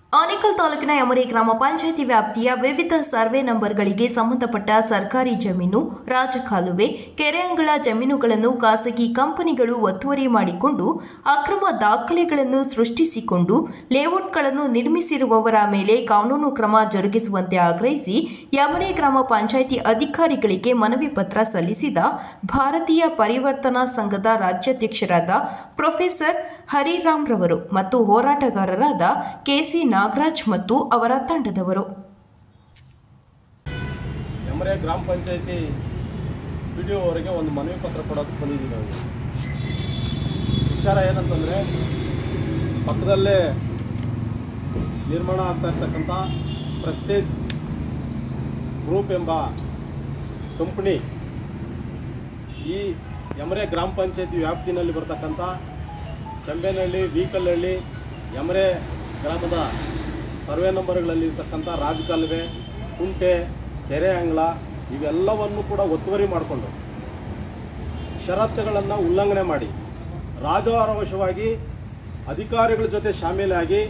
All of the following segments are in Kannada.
ಆನೇಕಲ್ ತಾಲೂಕಿನ ಯಮರಿ ಗ್ರಾಮ ಪಂಚಾಯಿತಿ ವ್ಯಾಪ್ತಿಯ ವಿವಿಧ ಸರ್ವೆ ನಂಬರ್ಗಳಿಗೆ ಸಂಬಂಧಪಟ್ಟ ಸರ್ಕಾರಿ ಜಮೀನು ರಾಜಕಾಲುವೆ ಕೆರೆ ಅಂಗಳ ಜಮೀನುಗಳನ್ನು ಖಾಸಗಿ ಕಂಪನಿಗಳು ಒತ್ತುವರಿ ಮಾಡಿಕೊಂಡು ಅಕ್ರಮ ದಾಖಲೆಗಳನ್ನು ಸೃಷ್ಟಿಸಿಕೊಂಡು ಲೇಔಟ್ಗಳನ್ನು ನಿರ್ಮಿಸಿರುವವರ ಮೇಲೆ ಕಾನೂನು ಕ್ರಮ ಜರುಗಿಸುವಂತೆ ಆಗ್ರಹಿಸಿ ಯಮರೆ ಗ್ರಾಮ ಪಂಚಾಯಿತಿ ಅಧಿಕಾರಿಗಳಿಗೆ ಮನವಿ ಪತ್ರ ಸಲ್ಲಿಸಿದ ಭಾರತೀಯ ಪರಿವರ್ತನಾ ಸಂಘದ ರಾಜ್ಯಾಧ್ಯಕ್ಷರಾದ ಪ್ರೊಫೆಸರ್ ಹರಿರಾಮ್ ರವರು ಮತ್ತು ಹೋರಾಟಗಾರರಾದ ಕೆಸಿ ನಾಗರಾಜ್ ಮತ್ತು ಅವರ ತಂಡದವರು ಎಮರೆ ಗ್ರಾಮ ಪಂಚಾಯತಿ ಪಿ ಡಿ ಅವರಿಗೆ ಒಂದು ಮನವಿ ಪತ್ರ ಕೊಡೋದಕ್ಕೆ ಬಂದಿದ್ದೀವಿ ನಾವು ವಿಚಾರ ಏನಂತಂದರೆ ಪಕ್ಕದಲ್ಲೇ ನಿರ್ಮಾಣ ಆಗ್ತಾ ಇರ್ತಕ್ಕಂಥ ಪ್ರೆಸ್ಟೇಜ್ ಗ್ರೂಪ್ ಎಂಬ ಕಂಪ್ನಿ ಈ ಯಮರೆ ಗ್ರಾಮ ಪಂಚಾಯತಿ ವ್ಯಾಪ್ತಿನಲ್ಲಿ ಬರ್ತಕ್ಕಂಥ ಚಂಬೇನಹಳ್ಳಿ ವೀಕಲ್ಹಳ್ಳಿ ಯಮರೆ ಗ್ರಾಮದ ಸರ್ವೆ ನಂಬರ್ಗಳಲ್ಲಿ ಇರ್ತಕ್ಕಂಥ ರಾಜಕಾಲುವೆ ಕುಂಟೆ ಕೆರೆ ಅಂಗಳ ಇವೆಲ್ಲವನ್ನು ಕೂಡ ಒತ್ತುವರಿ ಮಾಡಿಕೊಂಡು ಷರತ್ತುಗಳನ್ನು ಉಲ್ಲಂಘನೆ ಮಾಡಿ ರಾಜಾರೋಷವಾಗಿ ಅಧಿಕಾರಿಗಳ ಜೊತೆ ಶಾಮೀಲಾಗಿ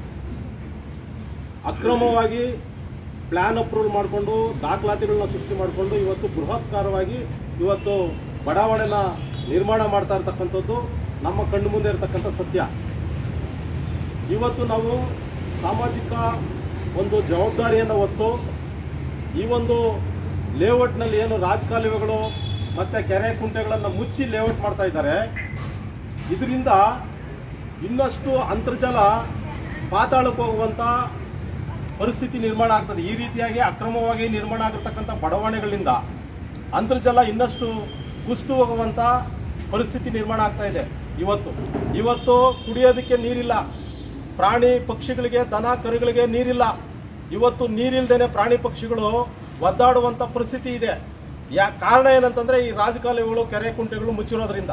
ಅಕ್ರಮವಾಗಿ ಪ್ಲ್ಯಾನ್ ಅಪ್ರೂವಲ್ ಮಾಡಿಕೊಂಡು ದಾಖಲಾತಿಗಳನ್ನ ಸೃಷ್ಟಿ ಮಾಡಿಕೊಂಡು ಇವತ್ತು ಬೃಹತ್ಕಾರವಾಗಿ ಇವತ್ತು ಬಡಾವಣೆನ ನಿರ್ಮಾಣ ಮಾಡ್ತಾ ಇರ್ತಕ್ಕಂಥದ್ದು ನಮ್ಮ ಕಣ್ಣು ಮುಂದೆ ಇರತಕ್ಕಂಥ ಸತ್ಯ ಇವತ್ತು ನಾವು ಸಾಮಾಜಿಕ ಒಂದು ಜವಾಬ್ದಾರಿಯನ್ನು ಹೊತ್ತು ಈ ಒಂದು ಲೇಔಟ್ನಲ್ಲಿ ಏನು ರಾಜಕಾಲುವೆಗಳು ಮತ್ತು ಕೆರೆ ಕುಂಟೆಗಳನ್ನು ಮುಚ್ಚಿ ಲೇಔಟ್ ಮಾಡ್ತಾ ಇದ್ದಾರೆ ಇದರಿಂದ ಇನ್ನಷ್ಟು ಅಂತರ್ಜಲ ಪಾತಾಳಕ್ಕೆ ಹೋಗುವಂಥ ಪರಿಸ್ಥಿತಿ ನಿರ್ಮಾಣ ಆಗ್ತದೆ ಈ ರೀತಿಯಾಗಿ ಅಕ್ರಮವಾಗಿ ನಿರ್ಮಾಣ ಆಗಿರ್ತಕ್ಕಂಥ ಬಡಾವಣೆಗಳಿಂದ ಅಂತರ್ಜಲ ಇನ್ನಷ್ಟು ಕುಸಿದು ಹೋಗುವಂಥ ಪರಿಸ್ಥಿತಿ ನಿರ್ಮಾಣ ಆಗ್ತಾ ಇದೆ ಇವತ್ತು ಇವತ್ತು ಕುಡಿಯೋದಕ್ಕೆ ನೀರಿಲ್ಲ ಪ್ರಾಣಿ ಪಕ್ಷಿಗಳಿಗೆ ದನ ಕರುಗಳಿಗೆ ನೀರಿಲ್ಲ ಇವತ್ತು ನೀರಿಲ್ದೇನೆ ಪ್ರಾಣಿ ಪಕ್ಷಿಗಳು ಒದ್ದಾಡುವಂಥ ಪರಿಸ್ಥಿತಿ ಇದೆ ಯಾ ಕಾರಣ ಏನಂತಂದ್ರೆ ಈ ರಾಜಕಾಲುವೆಗಳು ಕೆರೆ ಕುಂಟೆಗಳು ಮುಚ್ಚಿರೋದ್ರಿಂದ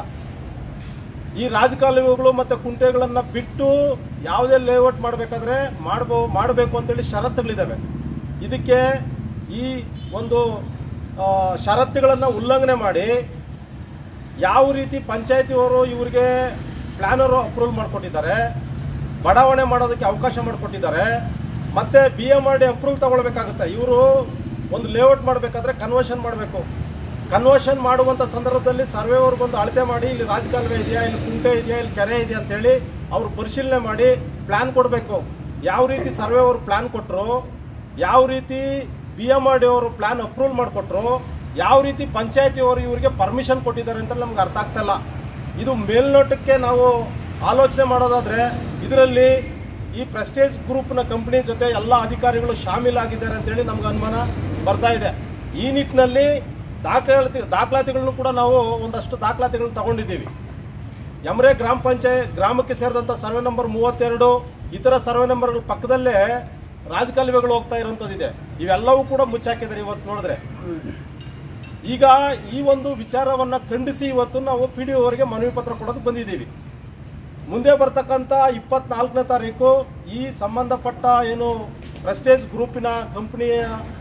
ಈ ರಾಜಕಾಲುವೆಗಳು ಮತ್ತು ಕುಂಟೆಗಳನ್ನ ಬಿಟ್ಟು ಯಾವುದೇ ಲೇಔಟ್ ಮಾಡಬೇಕಾದ್ರೆ ಮಾಡ್ಬೋ ಮಾಡಬೇಕು ಅಂತೇಳಿ ಷರತ್ತುಗಳಿದ್ದಾವೆ ಇದಕ್ಕೆ ಈ ಒಂದು ಆ, ಷರತ್ತುಗಳನ್ನು ಉಲ್ಲಂಘನೆ ಮಾಡಿ ಯಾವ ರೀತಿ ಪಂಚಾಯತಿಯವರು ಇವರಿಗೆ ಪ್ಲಾನರು ಅಪ್ರೂವಲ್ ಮಾಡಿಕೊಟ್ಟಿದ್ದಾರೆ ಬಡಾವಣೆ ಮಾಡೋದಕ್ಕೆ ಅವಕಾಶ ಮಾಡಿಕೊಟ್ಟಿದ್ದಾರೆ ಮತ್ತೆ B M R D approval ತಗೊಳ್ಬೇಕಾಗುತ್ತೆ ಇವರು ಒಂದು ಲೇಔಟ್ ಮಾಡಬೇಕಾದ್ರೆ ಕನ್ವರ್ಷನ್ ಮಾಡಬೇಕು ಕನ್ವರ್ಷನ್ ಮಾಡುವಂಥ ಸಂದರ್ಭದಲ್ಲಿ ಸರ್ವೇವರ್ಗೊಂದು ಅಳತೆ ಮಾಡಿ ಇಲ್ಲಿ ರಾಜಕಾಲುವೆ ಇದೆಯಾ ಇಲ್ಲಿ ಕುಂಟೆ ಇದೆಯಾ ಇಲ್ಲಿ ಕೆರೆ ಇದೆಯಾ ಅಂತೇಳಿ ಅವರು ಪರಿಶೀಲನೆ ಮಾಡಿ ಪ್ಲ್ಯಾನ್ ಕೊಡಬೇಕು ಯಾವ ರೀತಿ ಸರ್ವೇವರು ಪ್ಲ್ಯಾನ್ ಕೊಟ್ಟರು ಯಾವ ರೀತಿ ಬಿ ಎಮ್ ಆರ್ ಡಿ ಅವರು ಪ್ಲ್ಯಾನ್ ಅಪ್ರೂವಲ್ ಮಾಡಿಕೊಟ್ರು ಯಾವ ರೀತಿ ಪಂಚಾಯತಿಯವರು ಇವರಿಗೆ ಪರ್ಮಿಷನ್ ಕೊಟ್ಟಿದ್ದಾರೆ ಅಂತ ನಮ್ಗೆ ಅರ್ಥ ಆಗ್ತಾ ಇಲ್ಲ ಇದು ಮೇಲ್ನೋಟಕ್ಕೆ ನಾವು ಆಲೋಚನೆ ಮಾಡೋದಾದ್ರೆ ಇದರಲ್ಲಿ ಈ ಪ್ರೆಸ್ಟೇಜ್ ಗ್ರೂಪ್ನ ಕಂಪನಿ ಜೊತೆ ಎಲ್ಲ ಅಧಿಕಾರಿಗಳು ಶಾಮೀಲಾಗಿದ್ದಾರೆ ಅಂತೇಳಿ ನಮ್ಗೆ ಅನುಮಾನ ಬರ್ತಾ ಇದೆ ಈ ನಿಟ್ಟಿನಲ್ಲಿ ದಾಖಲಾತಿ ದಾಖಲಾತಿಗಳನ್ನು ಕೂಡ ನಾವು ಒಂದಷ್ಟು ದಾಖಲಾತಿಗಳನ್ನ ತಗೊಂಡಿದ್ದೀವಿ ಯಮರೆ ಗ್ರಾಮ ಪಂಚಾಯತ್ ಗ್ರಾಮಕ್ಕೆ ಸೇರಿದಂಥ ಸರ್ವೆ ನಂಬರ್ ಮೂವತ್ತೆರಡು ಇತರ ಸರ್ವೆ ನಂಬರ್ಗಳ ಪಕ್ಕದಲ್ಲೇ ರಾಜಕಾಲುವೆಗಳು ಹೋಗ್ತಾ ಇರೋಂಥದ್ದಿದೆ ಇವೆಲ್ಲವೂ ಕೂಡ ಮುಚ್ಚಾಕಿದ್ದಾರೆ ಇವತ್ತು ನೋಡಿದ್ರೆ ಈಗ ಈ ಒಂದು ವಿಚಾರವನ್ನ ಖಂಡಿಸಿ ಇವತ್ತು ನಾವು ಪಿ ಡಿ ಅವರಿಗೆ ಮನವಿ ಪತ್ರ ಕೊಡೋದಕ್ಕೆ ಬಂದಿದ್ದೀವಿ ಮುಂದೆ ಬರ್ತಕ್ಕಂಥ ಇಪ್ಪತ್ನಾಲ್ಕನೇ ತಾರೀಕು ಈ ಸಂಬಂಧಪಟ್ಟ ಏನು ಪ್ರೆಸ್ಟೇಜ್ ಗ್ರೂಪಿನ ಕಂಪನಿಯ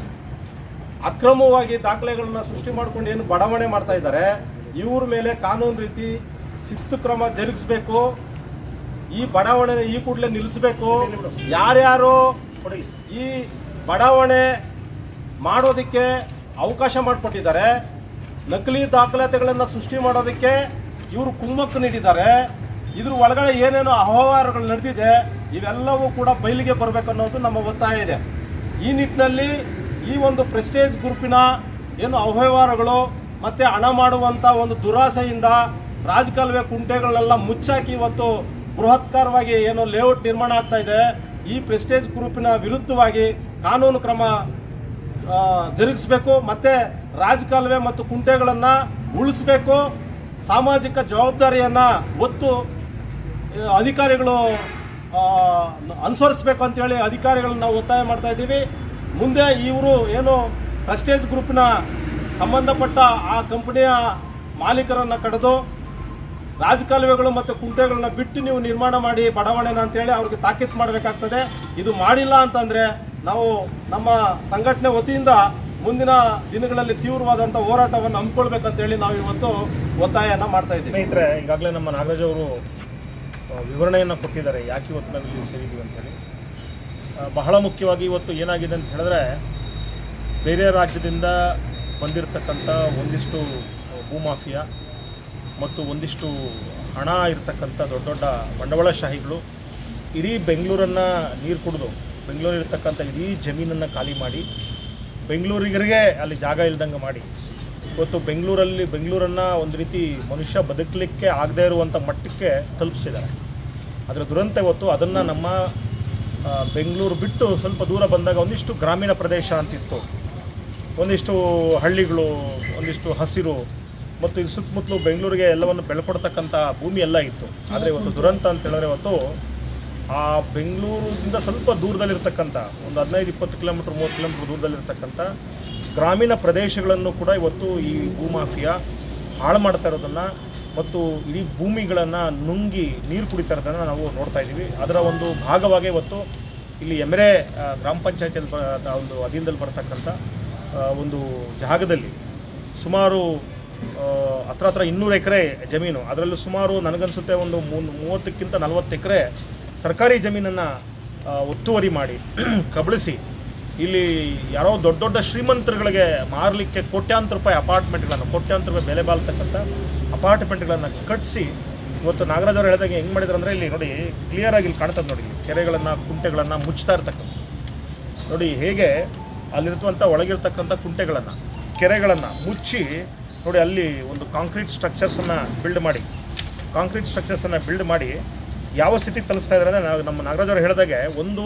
ಅಕ್ರಮವಾಗಿ ದಾಖಲೆಗಳನ್ನ ಸೃಷ್ಟಿ ಮಾಡ್ಕೊಂಡು ಏನು ಬಡಾವಣೆ ಮಾಡ್ತಾ ಇದ್ದಾರೆ ಇವ್ರ ಮೇಲೆ ಕಾನೂನು ರೀತಿ ಶಿಸ್ತು ಕ್ರಮ ಜರುಗಿಸ್ಬೇಕು ಈ ಬಡಾವಣೆ ಈ ಕೂಡಲೇ ನಿಲ್ಲಿಸಬೇಕು ಯಾರ್ಯಾರು ಈ ಬಡಾವಣೆ ಮಾಡೋದಕ್ಕೆ ಅವಕಾಶ ಮಾಡಿಕೊಟ್ಟಿದ್ದಾರೆ ನಕಲಿ ದಾಖಲಾತಿಗಳನ್ನು ಸೃಷ್ಟಿ ಮಾಡೋದಕ್ಕೆ ಇವರು ಕುಮ್ಮಕ್ಕು ನೀಡಿದ್ದಾರೆ ಇದ್ರ ಒಳಗಡೆ ಏನೇನು ಅವ್ಯವಹಾರಗಳು ನಡೆದಿದೆ ಇವೆಲ್ಲವೂ ಕೂಡ ಬಯಲಿಗೆ ಬರಬೇಕನ್ನೋದು ನಮ್ಮ ಒತ್ತಾಯ ಇದೆ ಈ ನಿಟ್ಟಿನಲ್ಲಿ ಈ ಒಂದು ಪ್ರೆಸ್ಟೇಜ್ ಗ್ರೂಪಿನ ಏನು ಅವ್ಯವಹಾರಗಳು ಮತ್ತೆ ಹಣ ಮಾಡುವಂತ ಒಂದು ದುರಾಸೆಯಿಂದ ರಾಜಕಾಲುವೆ ಕುಂಟೆಗಳನ್ನೆಲ್ಲ ಮುಚ್ಚಾಕಿ ಇವತ್ತು ಬೃಹತ್ಕಾರವಾಗಿ ಏನು ಲೇಔಟ್ ನಿರ್ಮಾಣ ಆಗ್ತಾ ಇದೆ ಈ ಪ್ರೆಸ್ಟೇಜ್ ಗ್ರೂಪಿನ ವಿರುದ್ಧವಾಗಿ ಕಾನೂನು ಕ್ರಮ ಆ, ಜರುಗಿಸ್ಬೇಕು ಮತ್ತೆ ರಾಜಕಾಲುವೆ ಮತ್ತು ಕುಂಟೆಗಳನ್ನ ಉಳಿಸ್ಬೇಕು ಸಾಮಾಜಿಕ ಜವಾಬ್ದಾರಿಯನ್ನ ಒತ್ತು ಆ, ಅಧಿಕಾರಿಗಳು ಆ, ಅನುಸರಿಸ್ಬೇಕು ಅಂತೇಳಿ ಅಧಿಕಾರಿಗಳನ್ನ ನಾವು ಒತ್ತಾಯ ಮಾಡ್ತಾ ಇದ್ದೀವಿ ಮುಂದೆ ಇವರು ಏನು ಪ್ರೆಸ್ಟೇಜ್ ಗ್ರೂಪ್ನ ಸಂಬಂಧಪಟ್ಟ ಆ ಕಂಪನಿಯ ಮಾಲೀಕರನ್ನ ಕಡಿದು ರಾಜಕಾಲುವೆಗಳು ಮತ್ತು ಕುಂಟೆಗಳನ್ನ ಬಿಟ್ಟು ನೀವು ನಿರ್ಮಾಣ ಮಾಡಿ ಬಡಾವಣೆನ ಅಂತೇಳಿ ಅವ್ರಿಗೆ ತಾಕೀತು ಮಾಡಬೇಕಾಗ್ತದೆ ಇದು ಮಾಡಿಲ್ಲ ಅಂತಂದ್ರೆ ನಾವು ನಮ್ಮ ಸಂಘಟನೆ ವತಿಯಿಂದ ಮುಂದಿನ ದಿನಗಳಲ್ಲಿ ತೀವ್ರವಾದಂಥ ಹೋರಾಟವನ್ನು ಹಮ್ಮಿಕೊಳ್ಬೇಕಂತೇಳಿ ನಾವು ಇವತ್ತು ಒತ್ತಾಯನ ಮಾಡ್ತಾ ಇದ್ದೀವಿ ಸ್ನೇಹಿತರೆ ಈಗಾಗಲೇ ನಮ್ಮ ನಾಗರಾಜ್ ಅವರು ಆ, ವಿವರಣೆಯನ್ನು ಕೊಟ್ಟಿದ್ದಾರೆ ಯಾಕೆ ಇವತ್ತು ನಾವು ಇಲ್ಲಿ ಸೇರಿದ್ದೀವಿ ಅಂತೇಳಿ ಆ, ಬಹಳ ಮುಖ್ಯವಾಗಿ ಇವತ್ತು ಏನಾಗಿದೆ ಅಂತ ಹೇಳಿದ್ರೆ ಬೇರೆ ರಾಜ್ಯದಿಂದ ಬಂದಿರತಕ್ಕಂಥ ಒಂದಿಷ್ಟು ಭೂಮಾಫಿಯಾ ಮತ್ತು ಒಂದಿಷ್ಟು ಹಣ ಇರತಕ್ಕಂಥ ದೊಡ್ಡ ದೊಡ್ಡ ಬಂಡವಾಳಶಾಹಿಗಳು ಇಡೀ ಬೆಂಗಳೂರನ್ನು ನೀರು ಕುಡಿದು ಬೆಂಗಳೂರಿರ್ತಕ್ಕಂಥ ಇಡೀ ಜಮೀನನ್ನು ಖಾಲಿ ಮಾಡಿ ಬೆಂಗಳೂರಿಗರಿಗೆ ಅಲ್ಲಿ ಜಾಗ ಇಲ್ದಂಗೆ ಮಾಡಿ ಇವತ್ತು ಬೆಂಗಳೂರಲ್ಲಿ ಬೆಂಗಳೂರನ್ನು ಒಂದು ರೀತಿ ಮನುಷ್ಯ ಬದುಕಲಿಕ್ಕೆ ಆಗದೇ ಇರುವಂಥ ಮಟ್ಟಕ್ಕೆ ತಲುಪಿಸಿದ್ದಾರೆ ಅದರ ದುರಂತ ಇವತ್ತು ಅದನ್ನು ನಮ್ಮ ಆ, ಬೆಂಗಳೂರು ಬಿಟ್ಟು ಸ್ವಲ್ಪ ದೂರ ಬಂದಾಗ ಒಂದಿಷ್ಟು ಗ್ರಾಮೀಣ ಪ್ರದೇಶ ಅಂತಿತ್ತು ಒಂದಿಷ್ಟು ಹಳ್ಳಿಗಳು ಒಂದಿಷ್ಟು ಹಸಿರು ಮತ್ತು ಇದು ಸುತ್ತಮುತ್ತಲು ಬೆಂಗಳೂರಿಗೆ ಎಲ್ಲವನ್ನು ಬೆಳ್ಕೊಡ್ತಕ್ಕಂಥ ಭೂಮಿ ಎಲ್ಲ ಇತ್ತು ಆದರೆ ಇವತ್ತು ದುರಂತ ಅಂತ ಹೇಳಿದ್ರೆ ಇವತ್ತು ಆ ಬೆಂಗಳೂರಿಂದ ಸ್ವಲ್ಪ ದೂರದಲ್ಲಿರ್ತಕ್ಕಂಥ ಒಂದು ಹದಿನೈದು ಇಪ್ಪತ್ತು ಕಿಲೋಮೀಟ್ರ್ ಮೂವತ್ತು ಕಿಲೋಮೀಟ್ರ್ ದೂರದಲ್ಲಿರ್ತಕ್ಕಂಥ ಗ್ರಾಮೀಣ ಪ್ರದೇಶಗಳನ್ನು ಕೂಡ ಇವತ್ತು ಈ ಭೂಮಾಫಿಯಾ ಹಾಳು ಮಾಡ್ತಾ ಇರೋದನ್ನು ಮತ್ತು ಇಡೀ ಭೂಮಿಗಳನ್ನು ನುಂಗಿ ನೀರು ಕುಡಿತಾ ಇರೋದನ್ನು ನಾವು ನೋಡ್ತಾ ಇದ್ದೀವಿ ಅದರ ಒಂದು ಭಾಗವಾಗಿ ಇವತ್ತು ಇಲ್ಲಿ ಎಮರೆ ಆ, ಗ್ರಾಮ ಪಂಚಾಯತಿಯಲ್ಲಿ ಬ ಆ ಒಂದು ಅಧೀನದಲ್ಲಿ ಬರ್ತಕ್ಕಂಥ ಆ, ಒಂದು ಜಾಗದಲ್ಲಿ ಸುಮಾರು ಆ, ಹತ್ರ ಹತ್ರ ಇನ್ನೂರು ಎಕರೆ ಜಮೀನು ಅದರಲ್ಲೂ ಸುಮಾರು ನನಗನ್ಸುತ್ತೆ ಒಂದು ಮೂನ್- ಮೂವತ್ತಕ್ಕಿಂತ ನಲವತ್ತು ಎಕರೆ ಸರ್ಕಾರಿ ಜಮೀನನ್ನು ಒತ್ತುವರಿ ಮಾಡಿ ಕಬಳಿಸಿ ಇಲ್ಲಿ ಯಾರೋ ದೊಡ್ಡ ದೊಡ್ಡ ಶ್ರೀಮಂತರುಗಳಿಗೆ ಮಾರಲಿಕ್ಕೆ ಕೋಟ್ಯಾಂತರ ರೂಪಾಯಿ ಅಪಾರ್ಟ್ಮೆಂಟ್ಗಳನ್ನು ಕೋಟ್ಯಾಂತರ ರೂಪಾಯಿ ಬೆಲೆ ಬಾಳ್ತಕ್ಕಂಥ ಅಪಾರ್ಟ್ಮೆಂಟ್ಗಳನ್ನು ಕಟ್ಟಿಸಿ ಇವತ್ತು ನಾಗರಾಜ್ ಅವರು ಹೇಳಿದಾಗ ಹೆಂಗೆ ಮಾಡಿದ್ರು ಅಂದರೆ ಇಲ್ಲಿ ನೋಡಿ ಕ್ಲಿಯರ್ ಆಗಿ ಇಲ್ಲಿ ಕಾಣ್ತದೆ ನೋಡಿ ಇಲ್ಲಿ ಕೆರೆಗಳನ್ನು ಕುಂಟೆಗಳನ್ನು ಮುಚ್ತಾ ಇರ್ತಕ್ಕಂಥ ನೋಡಿ ಹೇಗೆ ಅಲ್ಲಿರುವಂಥ ಒಳಗಿರ್ತಕ್ಕಂಥ ಕುಂಟೆಗಳನ್ನು ಕೆರೆಗಳನ್ನು ಮುಚ್ಚಿ ನೋಡಿ ಅಲ್ಲಿ ಒಂದು ಕಾಂಕ್ರೀಟ್ ಸ್ಟ್ರಕ್ಚರ್ಸನ್ನು ಬಿಲ್ಡ್ ಮಾಡಿ ಕಾಂಕ್ರೀಟ್ ಸ್ಟ್ರಕ್ಚರ್ಸನ್ನು ಬಿಲ್ಡ್ ಮಾಡಿ ಯಾವ ಸ್ಥಿತಿಗೆ ತಲುಪಿಸ್ತಾ ಇದ್ದಾರೆ ಅಂದರೆ ನಾವು ನಮ್ಮ ನಾಗರಾಜ್ ಅವರು ಹೇಳಿದಾಗೆ ಒಂದು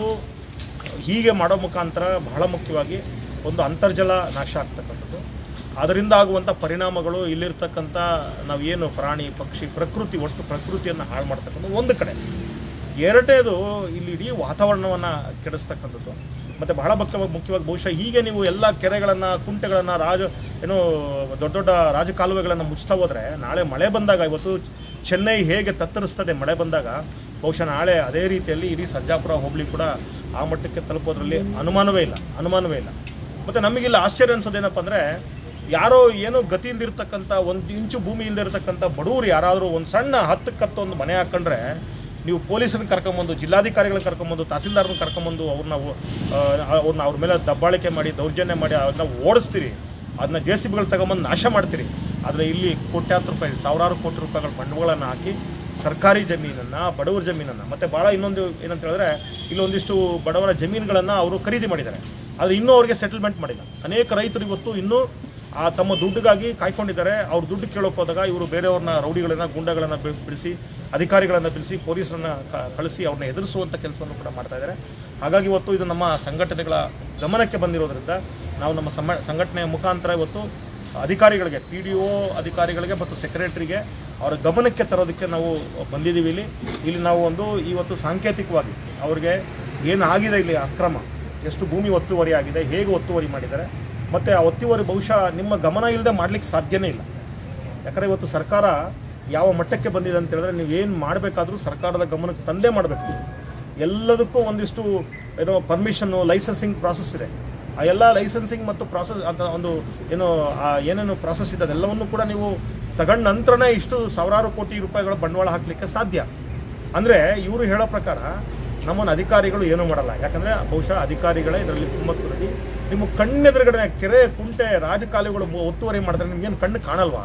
ಹೀಗೆ ಮಾಡೋ ಮುಖಾಂತರ ಬಹಳ ಮುಖ್ಯವಾಗಿ ಒಂದು ಅಂತರ್ಜಲ ನಾಶ ಆಗ್ತಕ್ಕಂಥದ್ದು ಅದರಿಂದ ಆಗುವಂಥ ಪರಿಣಾಮಗಳು ಇಲ್ಲಿರ್ತಕ್ಕಂಥ ನಾವೇನು ಪ್ರಾಣಿ ಪಕ್ಷಿ ಪ್ರಕೃತಿ ಒಟ್ಟು ಪ್ರಕೃತಿಯನ್ನು ಹಾಳು ಮಾಡ್ತಕ್ಕಂಥದ್ದು ಒಂದು ಕಡೆ ಎರಡನೇದು ಇಲ್ಲಿ ಇಡೀ ವಾತಾವರಣವನ್ನು ಕೆಡಿಸ್ತಕ್ಕಂಥದ್ದು ಮತ್ತು ಬಹಳ ಮುಖ್ಯವಾಗಿ ಮುಖ್ಯವಾಗಿ ಬಹುಶಃ ಹೀಗೆ ನೀವು ಎಲ್ಲ ಕೆರೆಗಳನ್ನು ಕುಂಟೆಗಳನ್ನು ರಾಜ ಏನೋ ದೊಡ್ಡ ದೊಡ್ಡ ರಾಜಕಾಲುವೆಗಳನ್ನು ಮುಚ್ತಾ ಹೋದರೆ ನಾಳೆ ಮಳೆ ಬಂದಾಗ ಇವತ್ತು ಚೆನ್ನೈ ಹೇಗೆ ತತ್ತರಿಸ್ತದೆ ಮಳೆ ಬಂದಾಗ ಬಹುಶಃ ನಾಳೆ ಅದೇ ರೀತಿಯಲ್ಲಿ ಇಡೀ ಸರ್ಜಾಪುರ ಹೋಬಳಿ ಕೂಡ ಆ ಮಟ್ಟಕ್ಕೆ ತಲುಪೋದ್ರಲ್ಲಿ ಅನುಮಾನವೇ ಇಲ್ಲ ಅನುಮಾನವೇ ಇಲ್ಲ ಮತ್ತು ನಮಗಿಲ್ಲ ಆಶ್ಚರ್ಯ ಅನ್ಸೋದೇನಪ್ಪ ಅಂದರೆ ಯಾರೋ ಏನೋ ಗತಿ ಇಲ್ದಿರ್ತಕ್ಕಂಥ ಒಂದು ಇಂಚು ಭೂಮಿ ಇಲ್ದಿರ್ತಕ್ಕಂಥ ಬಡವರು ಯಾರಾದರೂ ಒಂದು ಸಣ್ಣ ಹತ್ತಕ್ಕೆ ಹತ್ತು ಒಂದು ಮನೆ ಹಾಕೊಂಡ್ರೆ ನೀವು ಪೊಲೀಸರನ್ನ ಕರ್ಕೊಂಬಂದು ಜಿಲ್ಲಾಧಿಕಾರಿಗಳನ್ನ ಕರ್ಕೊಂಬಂದು ತಹಸೀಲ್ದಾರ್ನ ಕರ್ಕೊಂಬಂದು ಅವ್ರನ್ನ ಅವ್ರನ್ನ ಅವ್ರ ಮೇಲೆ ದಬ್ಬಾಳಿಕೆ ಮಾಡಿ ದೌರ್ಜನ್ಯ ಮಾಡಿ ಅವ್ರನ್ನ ಓಡಿಸ್ತೀರಿ ಅದನ್ನ ಜೆ ಸಿ ಬಿಗಳು ತಗೊಂಬಂದು ನಾಶ ಮಾಡ್ತೀರಿ ಆದರೆ ಇಲ್ಲಿ ಕೋಟ್ಯಾಂತರ ರೂಪಾಯಿ ಸಾವಿರಾರು ಕೋಟಿ ರೂಪಾಯಿಗಳ ಬಂಡವಾಳವನ್ನು ಹಾಕಿ ಸರ್ಕಾರಿ ಜಮೀನನ್ನು ಬಡವರ ಜಮೀನನ್ನು ಮತ್ತು ಭಾಳ ಇನ್ನೊಂದು ಏನಂತ ಹೇಳಿದ್ರೆ ಇಲ್ಲೊಂದಿಷ್ಟು ಬಡವರ ಜಮೀನುಗಳನ್ನು ಅವರು ಖರೀದಿ ಮಾಡಿದ್ದಾರೆ ಆದರೆ ಇನ್ನೂ ಅವರಿಗೆ ಸೆಟಲ್ಮೆಂಟ್ ಮಾಡಿಲ್ಲ ಅನೇಕ ರೈತರು ಇವತ್ತು ಇನ್ನೂ ಆ ತಮ್ಮ ದುಡ್ಡಿಗಾಗಿ ಕಾಯ್ಕೊಂಡಿದ್ದಾರೆ ಅವ್ರ ದುಡ್ಡು ಕೇಳೋಕೆ ಹೋದಾಗ ಇವರು ಬೇರೆಯವ್ರನ್ನ ರೌಡಿಗಳನ್ನ ಗುಂಡಗಳನ್ನು ಬಿ- ಬಿಡಿಸಿ ಅಧಿಕಾರಿಗಳನ್ನು ಬಿಡಿಸಿ ಪೊಲೀಸರನ್ನ ಕ- ಕಳಿಸಿ ಅವ್ರನ್ನ ಎದುರಿಸುವಂಥ ಕೆಲಸವನ್ನು ಕೂಡ ಮಾಡ್ತಾ ಇದ್ದಾರೆ ಹಾಗಾಗಿ ಇವತ್ತು ಇದು ನಮ್ಮ ಸಂಘಟನೆಗಳ ಗಮನಕ್ಕೆ ಬಂದಿರೋದ್ರಿಂದ ನಾವು ನಮ್ಮ ಸಮ ಸಂಘಟನೆಯ ಮುಖಾಂತರ ಇವತ್ತು ಅಧಿಕಾರಿಗಳಿಗೆ ಪಿ ಡಿ ಒ ಅಧಿಕಾರಿಗಳಿಗೆ ಮತ್ತು ಸೆಕ್ರೆಟರಿಗೆ ಅವರ ಗಮನಕ್ಕೆ ತರೋದಕ್ಕೆ ನಾವು ಬಂದಿದ್ದೀವಿ ಇಲ್ಲಿ ಇಲ್ಲಿ ನಾವು ಒಂದು ಇವತ್ತು ಸಾಂಕೇತಿಕವಾಗಿ ಅವ್ರಿಗೆ ಏನಾಗಿದೆ ಇಲ್ಲಿ ಅಕ್ರಮ ಎಷ್ಟು ಭೂಮಿ ಒತ್ತುವರಿ ಆಗಿದೆ ಹೇಗೆ ಒತ್ತುವರಿ ಮಾಡಿದ್ದಾರೆ ಮತ್ತು ಆ ಒತ್ತುವರಿ ಬಹುಶಃ ನಿಮ್ಮ ಗಮನ ಇಲ್ಲದೆ ಮಾಡಲಿಕ್ಕೆ ಸಾಧ್ಯನೇ ಇಲ್ಲ ಯಾಕಂದರೆ ಇವತ್ತು ಸರ್ಕಾರ ಯಾವ ಮಟ್ಟಕ್ಕೆ ಬಂದಿದೆ ಅಂತ ಹೇಳಿದ್ರೆ ನೀವು ಏನು ಮಾಡಬೇಕಾದ್ರೂ ಸರ್ಕಾರದ ಗಮನಕ್ಕೆ ತಂದೇ ಮಾಡಬೇಕು ಎಲ್ಲದಕ್ಕೂ ಒಂದಿಷ್ಟು ಏನೋ ಪರ್ಮಿಷನ್ನು ಲೈಸೆನ್ಸಿಂಗ್ ಪ್ರಾಸೆಸ್ ಇದೆ ಆ ಎಲ್ಲ ಲೈಸೆನ್ಸಿಂಗ್ ಮತ್ತು ಪ್ರಾಸೆಸ್ ಅಂತ ಒಂದು ಏನು ಆ ಏನೇನು ಪ್ರಾಸೆಸ್ ಇದೆ ಅದೆಲ್ಲವನ್ನು ಕೂಡ ನೀವು ತಗೊಂಡ ನಂತರನೇ ಇಷ್ಟು ಸಾವಿರಾರು ಕೋಟಿ ರೂಪಾಯಿಗಳ ಬಂಡವಾಳ ಹಾಕಲಿಕ್ಕೆ ಸಾಧ್ಯ ಅಂದರೆ ಇವರು ಹೇಳೋ ಪ್ರಕಾರ ನಮ್ಮನ್ನು ಅಧಿಕಾರಿಗಳು ಏನೂ ಮಾಡಲ್ಲ ಯಾಕಂದರೆ ಬಹುಶಃ ಅಧಿಕಾರಿಗಳೇ ಇದರಲ್ಲಿ ಕುಮ್ಮಕ್ಕುರಡಿ ನಿಮ್ಮ ಕಣ್ಣೆದುರುಗಡೆ ಕೆರೆ ಕುಂಟೆ ರಾಜಕಾಲುವೆಗಳು ಮು- ಒತ್ತುವರಿ ಮಾಡಿದ್ರೆ ನಿಮ್ಗೇನು ಕಣ್ಣು ಕಾಣಲ್ವಾ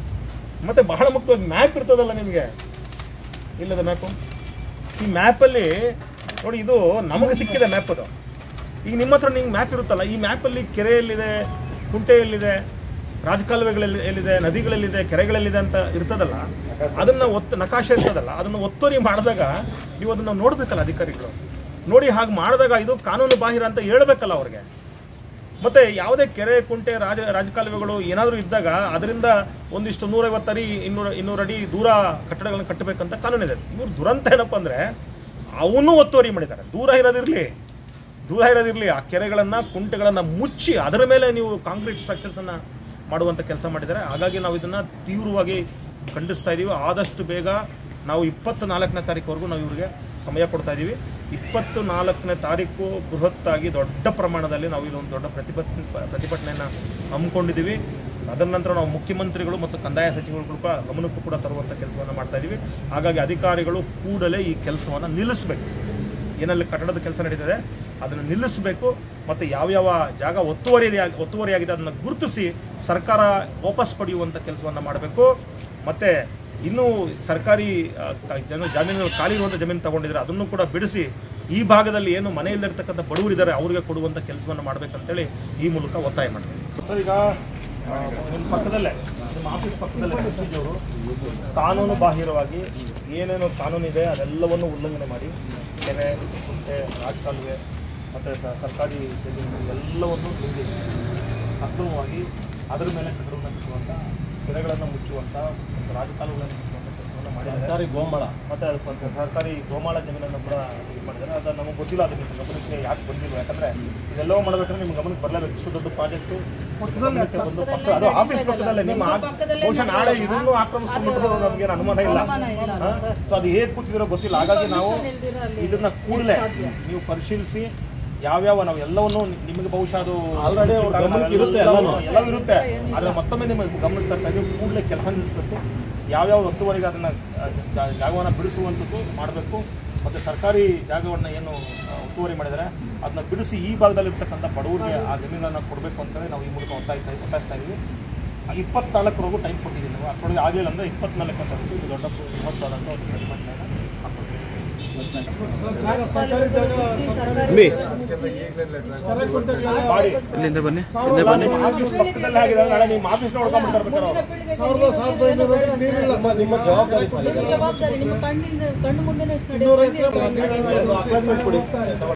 ಮತ್ತು ಬಹಳ ಮುಖ್ಯವಾಗಿ ಮ್ಯಾಪ್ ಇರ್ತದಲ್ಲ ನಿಮಗೆ ಇಲ್ಲದ ಮ್ಯಾಪು ಈ ಮ್ಯಾಪಲ್ಲಿ ನೋಡಿ ಇದು ನಮಗೆ ಸಿಕ್ಕಿದೆ ಮ್ಯಾಪ್ ಅದು ಈಗ ನಿಮ್ಮ ಹತ್ರ ನಿಮ್ಗೆ ಮ್ಯಾಪ್ ಇರುತ್ತಲ್ಲ ಈ ಮ್ಯಾಪಲ್ಲಿ ಕೆರೆ ಎಲ್ಲಿದೆ ಕುಂಟೆ ಎಲ್ಲಿದೆ ರಾಜಕಾಲುವೆಗಳಲ್ಲಿ ಎಲ್ಲಿದೆ ನದಿಗಳಲ್ಲಿದೆ ಕೆರೆಗಳಲ್ಲಿದೆ ಅಂತ ಇರ್ತದಲ್ಲ ಅದನ್ನ ಒತ್ತು ನಕಾಶೆ ಇರ್ತದಲ್ಲ ಅದನ್ನು ಒತ್ತುವರಿ ಮಾಡಿದಾಗ ನೀವು ಅದನ್ನು ನೋಡಬೇಕಲ್ಲ ಅಧಿಕಾರಿಗಳು ನೋಡಿ ಹಾಗೆ ಮಾಡಿದಾಗ ಇದು ಕಾನೂನು ಬಾಹಿರ ಅಂತ ಹೇಳ್ಬೇಕಲ್ಲ ಅವ್ರಿಗೆ ಮತ್ತೆ ಯಾವುದೇ ಕೆರೆ ಕುಂಟೆ ರಾಜ ರಾಜಕಾಲುವೆಗಳು ಏನಾದರೂ ಇದ್ದಾಗ ಅದರಿಂದ ಒಂದಿಷ್ಟು ನೂರೈವತ್ತು ಅಡಿ ಇನ್ನೂರ ಇನ್ನೂರು ಅಡಿ ದೂರ ಕಟ್ಟಡಗಳನ್ನು ಕಟ್ಟಬೇಕಂತ ಕಾನೂನಿದೆ ಇವ್ರು ದುರಂತ ಏನಪ್ಪ ಅಂದರೆ ಅವನ್ನೂ ಒತ್ತುವರಿ ಮಾಡಿದ್ದಾರೆ ದೂರ ಇರೋದಿರಲಿ ದೂರ ಇರೋದಿರಲಿ ಆ ಕೆರೆಗಳನ್ನು ಕುಂಟೆಗಳನ್ನು ಮುಚ್ಚಿ ಅದರ ಮೇಲೆ ನೀವು ಕಾಂಕ್ರೀಟ್ ಸ್ಟ್ರಕ್ಚರ್ಸನ್ನು ಮಾಡುವಂಥ ಕೆಲಸ ಮಾಡಿದ್ದಾರೆ ಹಾಗಾಗಿ ನಾವು ಇದನ್ನು ತೀವ್ರವಾಗಿ ಖಂಡಿಸ್ತಾ ಇದ್ದೀವಿ ಆದಷ್ಟು ಬೇಗ ನಾವು ಇಪ್ಪತ್ತು ನಾಲ್ಕನೇ ತಾರೀಕುವರೆಗೂ ನಾವು ಇವರಿಗೆ ಸಮಯ ಕೊಡ್ತಾ ಇದ್ದೀವಿ ಇಪ್ಪತ್ತು ನಾಲ್ಕನೇ ತಾರೀಕು ಬೃಹತ್ತಾಗಿ ದೊಡ್ಡ ಪ್ರಮಾಣದಲ್ಲಿ ನಾವು ಇದೊಂದು ದೊಡ್ಡ ಪ್ರತಿಭಟನೆ ಪ್ರತಿಭಟನೆಯನ್ನು ಹಮ್ಮಿಕೊಂಡಿದ್ದೀವಿ ಅದರ ನಂತರ ನಾವು ಮುಖ್ಯಮಂತ್ರಿಗಳು ಮತ್ತು ಕಂದಾಯ ಸಚಿವರು ಕೂಡ ಗಮನಕ್ಕೂ ಕೂಡ ತರುವಂಥ ಕೆಲಸವನ್ನು ಮಾಡ್ತಾ ಇದ್ದೀವಿ ಹಾಗಾಗಿ ಅಧಿಕಾರಿಗಳು ಕೂಡಲೇ ಈ ಕೆಲಸವನ್ನು ನಿಲ್ಲಿಸಬೇಕು ಏನಲ್ಲಿ ಕಟ್ಟಡದ ಕೆಲಸ ನಡೀತದೆ ಅದನ್ನು ನಿಲ್ಲಿಸಬೇಕು ಮತ್ತು ಯಾವ್ಯಾವ ಜಾಗ ಒತ್ತುವರಿ ಒತ್ತುವರಿಯಾಗಿದೆ ಅದನ್ನು ಗುರುತಿಸಿ ಸರ್ಕಾರ ವಾಪಸ್ ಪಡೆಯುವಂಥ ಕೆಲಸವನ್ನು ಮಾಡಬೇಕು ಮತ್ತು ಇನ್ನೂ ಸರ್ಕಾರಿ ಆ, ಕ- ಜನ ಜಮೀನು ಖಾಲಿ ಇರುವಂಥ ಜಮೀನು ತಗೊಂಡಿದ್ದಾರೆ ಅದನ್ನು ಕೂಡ ಬಿಡಿಸಿ ಈ ಭಾಗದಲ್ಲಿ ಏನು ಮನೆ ಇಲ್ಲದಿರ್ತಕ್ಕಂಥ ಬಡವರಿದ್ದಾರೆ ಅವರಿಗೆ ಕೊಡುವಂಥ ಕೆಲಸವನ್ನು ಮಾಡಬೇಕಂತೇಳಿ ಈ ಮೂಲಕ ಒತ್ತಾಯ ಮಾಡ್ತೀನಿ ಸರ್ ಈಗ ಆ, ನಿಮ್ಮ ಪಕ್ಕದಲ್ಲೇ ನಿಮ್ಮ ಆಫೀಸ್ ಪಕ್ಕದಲ್ಲೇ ಎಸ್ ಅವರು ಕಾನೂನು ಬಾಹಿರವಾಗಿ ಏನೇನು ಕಾನೂನಿದೆ ಅದೆಲ್ಲವನ್ನು ಉಲ್ಲಂಘನೆ ಮಾಡಿ ಕೆರೆ ಕುಂಟೆ ರಾಜಕಾಲುವೆ ಮತ್ತು ಸರ್ಕಾರಿ ಜಮೀನು ಎಲ್ಲವನ್ನು ನುಂಗಿ ಅಕ್ರಮವಾಗಿ ಅದರ ಮೇಲೆ ಕಟ್ಟಡವನ್ನು ಕಟ್ಟುವಂಥ ಕೆರೆಗಳನ್ನು ಮುಚ್ಚುವಂಥ ಮತ್ತು ರಾಜಕಾಲುವೆಗಳನ್ನು ಮುಚ್ಚುವಂಥ ಕೆಲಸವನ್ನು ಮಾಡಿದ್ದಾರೆ ಸರ್ಕಾರಿ ಗೋಮಾಳ ಮತ್ತೆ ಅದು ಕೊಂಚ ಸರ್ಕಾರಿ ಗೋಮಾಳ ಜಮೀನನ್ನು ಕೂಡ ಇದು ಮಾಡಿದ್ದಾರೆ ಅದು ನಮಗೆ ಗೊತ್ತಿಲ್ಲ ಅದಕ್ಕೆ ನಿಮ್ಮ ಗಮನಕ್ಕೆ ಯಾಕೆ ಬಂದಿಲ್ಲ ಯಾಕಂದ್ರೆ ಇದೆಲ್ಲವೂ ಮಾಡಬೇಕಂದ್ರೆ ನಿಮ್ಮ ಗಮನಕ್ಕೆ ಬರಲೇಬೇಕು ಇಷ್ಟು ದೊಡ್ಡ ಪ್ರಾಜೆಕ್ಟು ಒಂದು ಪಕ್ಕ ಅದು ಆಫೀಸ್ ಪಕ್ಕದಲ್ಲೇ ನಿಮ್ಮ ಆ- ಬಹುಶಃ ನಾಳೆ ಇದನ್ನು ಆಕ್ರಮಿಸ್ಕೊಂಡ್ಬಿಟ್ರು ನಮ್ಗೆ ಅನುಮಾನ ಇಲ್ಲ ಸೊ ಅದು ಹೇಗೆ ಕೂತಿದಿರೋ ಗೊತ್ತಿಲ್ಲ ಹಾಗಾಗಿ ನಾವು ಇದನ್ನ ಕೂಡಲೇ ನೀವು ಪರಿಶೀಲಿಸಿ ಯಾವ್ಯಾವ ನಾವು ಎಲ್ಲವನ್ನು ನಿಮಗೆ ಬಹುಶಃ ಅದು Already ಅವ್ರ ಗಮನಕ್ಕೆ ಇರುತ್ತೆ ಎಲ್ಲನೂ. ಎಲ್ಲವೂ ಇರುತ್ತೆ ಆದರೆ ಮತ್ತೊಮ್ಮೆ ನಿಮಗೆ ಗಮನಕ್ಕೆ ತರ್ತಾ ಇದ್ದೀವಿ ಕೂಡಲೇ ಕೆಲಸ ನಿಲ್ಲಿಸಬೇಕು ಯಾವ್ಯಾವ ಒತ್ತುವರೆಗೆ ಅದನ್ನು ಜಾಗವನ್ನು ಬಿಡಿಸುವಂಥದ್ದು ಮಾಡಬೇಕು ಮತ್ತು ಸರ್ಕಾರಿ ಜಾಗವನ್ನು ಏನು ಆ, ಒತ್ತುವರಿ ಮಾಡಿದರೆ ಅದನ್ನ ಬಿಡಿಸಿ ಈ ಭಾಗದಲ್ಲಿರ್ತಕ್ಕಂಥ ಬಡವರಿಗೆ ಆ ಜಮೀನನ್ನು ಕೊಡಬೇಕು ಅಂತೇಳಿ ನಾವು ಈ ಮೂಲಕ ಒತ್ತಾಯ್ತಾ ಒತ್ತಾಯಿಸ್ತಾ ಇದ್ದೀವಿ ಆ ಇಪ್ಪತ್ನಾಲ್ಕರವರೆಗೂ ಟೈಮ್ ಕೊಟ್ಟಿದ್ದೀವಿ ನಾವು ಅಷ್ಟರೊಳಗೆ ಆಗಲಿಲ್ಲ ಅಂದರೆ ಇಪ್ಪತ್ನಾಲ್ಕು ಅಂತ ಹೇಳ್ಬಿಟ್ಟು ಇದು ದೊಡ್ಡ ಬೃಹತ್ತಾದಂಥ ಒಂದು ಪ್ರತಿಭಟನೆಯನ್ನು ಹಾಕ್ಕೊಳ್ತೀವಿ ಮಾಡಿ ಇಲ್ಲಿಂದ ಬನ್ನಿ ಎಲ್ಲ ನಿಮ್ಮ ಆಫೀಸ್ ಪಕ್ಕದಲ್ಲೇ ಆಗಿದೆ ನಾಳೆ ನಿಮ್ಮ ಆಫೀಸ್ ನೋಡ್ಕೊಂಡ್ಬಿಡ್ತಾರೆ ಬೇಕಾದ್ರೆ ನಿಮ್ಮ ಜವಾಬ್ದಾರಿ ಸರ್ ಜವಾಬ್ದಾರಿ ನಿಮ್ಮ ಕಣ್ಣಿಂದ ಕಣ್ಣು ಮುಂದೆನೇ ಅಪಾಯಿಂಟ್ಮೆಂಟ್ ಕೊಡಿ